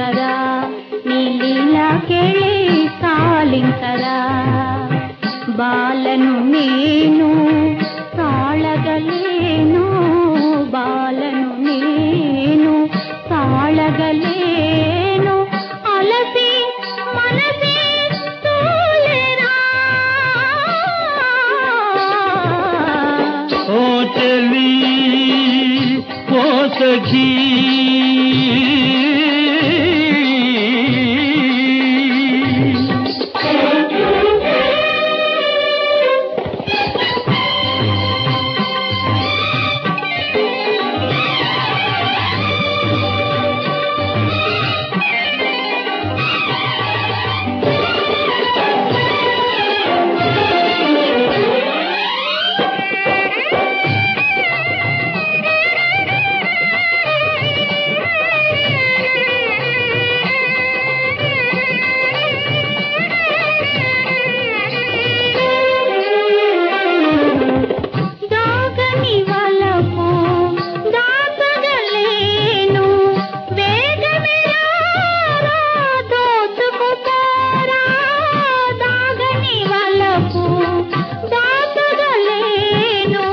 ಸಾಲಿಂಕರ ನೀಲಿಲ ಕೇಳಿ ಸಾಲಿಂಕರ బాలను నేను తాళగలేను బాలను నేను తాళగలేను అలసి మనసే తోలెరా ఓ చెలి ఓ సఖీ దాగని వలపు దాచగలేను వేగమెరారా దోచుకుపోరా దాగని వలపు దాచగలేను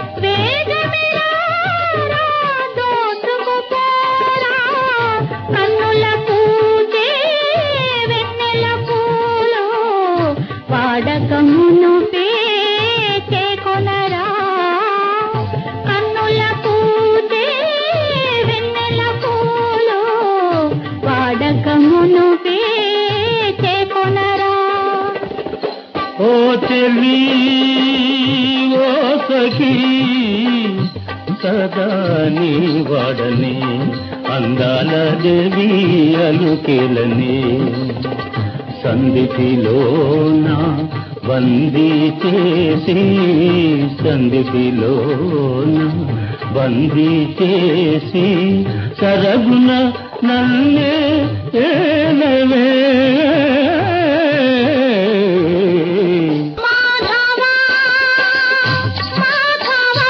వేగమెరారా దోచుకుపోరా కన్నుల పూజే వెన్నెల పూలు వాడకమును చేకొనరా కన్నుల పూజే వెన్నెల పూలు వాడకమును చేకొనరా ఓ చెలి ఓ సఖీ సదా నీ వాడని అందాల దేవి అలుకెలని సందిపిలోన బందీ చేసి సందిపిలోన బందీ చేసి సరగున నన్నే ఏలవే మాధవా మాధవా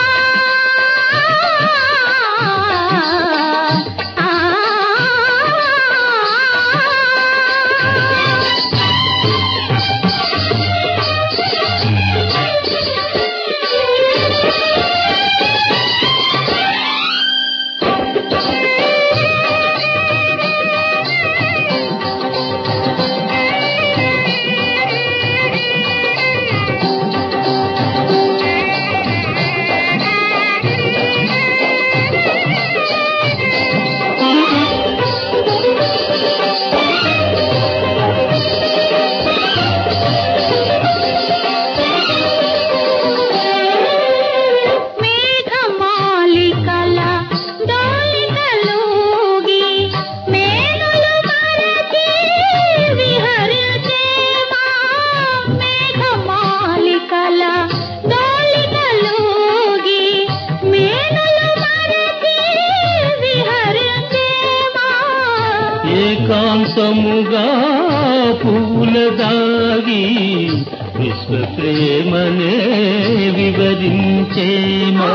మేఘమాలికల దోలికలోగి మేఘలు మరచి విహరించేమా మేఘమాలికల దోలికలోగి మేఘలు మరచి విహరించేమా ఏకాంతముగా పూల దాగి విశ్వ ప్రేమనే వివరించేమా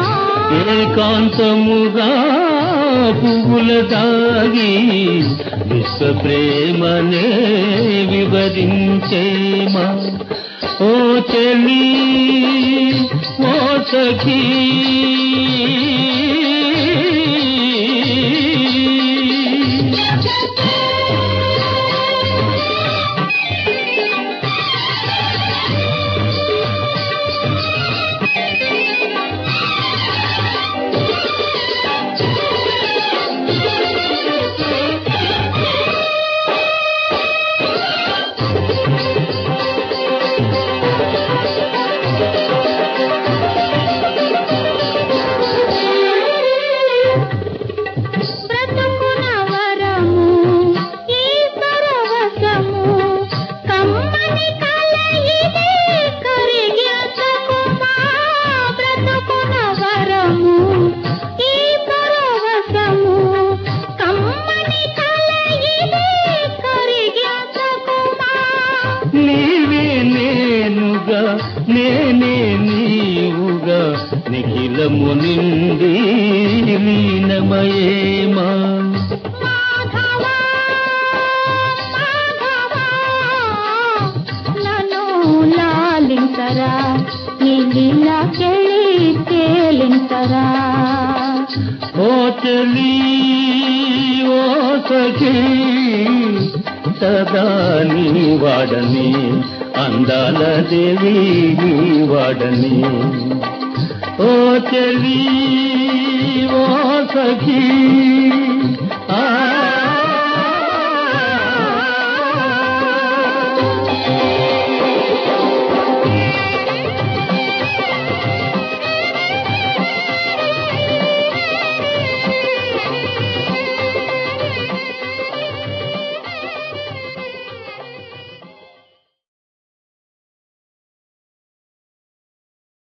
ఏకాంతముగా పువ్వుల దాగి విశ్వ ప్రేమనే వివరించేమా ఓ చెలి ఓ సఖీ బ్రతుకున వరము ఈ పరవశము కమ్మని కలయిదే కరిగించకుమా బ్రతుకున వరము ఈ పరవశము కమ్మని కలయిదే కరిగించకుమా నీవే నేనుగా నేనే నీవుగా నిఖిలము నిండి లీనమయేమా మాధవా చెలి ఓ సఖీ సదా నీ వాడని అందాల దేవి నీ వాడని ఓ చెలి ఓ సఖీ